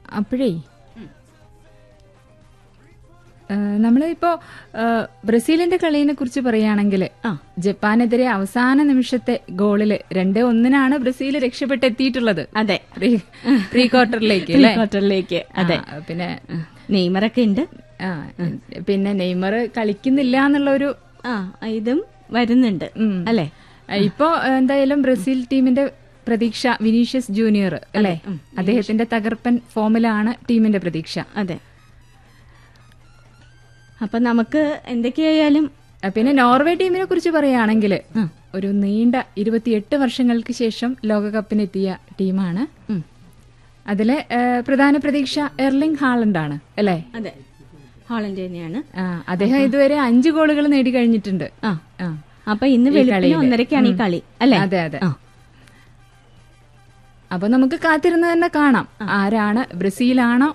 അപ്പോഴേ നമ്മളിപ്പോ ആ, ബ്രസീലിന്റെ കളിയെ കുറിച്ച് പറയുകയാണെങ്കിൽ ആ. ജപ്പാനെതിരെ അവസാന നിമിഷത്തെ ഗോളില് രണ്ടേ ഒന്നിനാണ് ബ്രസീൽ രക്ഷപ്പെട്ടെത്തിയിട്ടുള്ളത് അതെ പ്രീ പ്രീ ക്വാർട്ടറിലേക്ക് പ്രീ അല്ലേ ക്വാർട്ടറിലേക്ക് അതെ ആ, പിന്നെ നെയ്മറൊക്കെ ഉണ്ട് ആ, പിന്നെ നെയ്മർ കളിക്കുന്നില്ല എന്നുള്ളൊരു ആ ഇതും വരുന്നുണ്ട് ഉം. അല്ലേ ഇപ്പോ എന്തായാലും ബ്രസീൽ ടീമിന്റെ പ്രതീക്ഷ വിനീഷ്യസ് ജൂനിയർ അല്ലെ അദ്ദേഹത്തിന്റെ തകർപ്പൻ ഫോമിലാണ് ടീമിന്റെ പ്രതീക്ഷ അതെ അപ്പൊ നമുക്ക് എന്തൊക്കെയായാലും ആ, പിന്നെ നോർവേ ടീമിനെ കുറിച്ച് പറയുകയാണെങ്കിൽ ഒരു നീണ്ട ഇരുപത്തിയെട്ട് വർഷങ്ങൾക്ക് ശേഷം ലോകകപ്പിനെത്തിയ ടീമാണ് ഉം. അതിലെ ആ, പ്രധാന പ്രതീക്ഷ എർലിംഗ് ഹാളണ്ട് ആണ് അല്ലേ അതെ ഹോളണ്ട് തന്നെയാണ് ആ, അദ്ദേഹം ഇതുവരെ അഞ്ച് ഗോളുകൾ നേടി കഴിഞ്ഞിട്ടുണ്ട് ആ ആ. അപ്പൊ ഇന്ന് ഈ വെളുപ്പിന് കളിയില്. ഒന്നരക്കാണ് ഈ കളി അല്ലേ അതെ അതെ ആ. അപ്പൊ നമുക്ക് കാത്തിരുന്ന് തന്നെ കാണാം ആരാണ് ബ്രസീലാണോ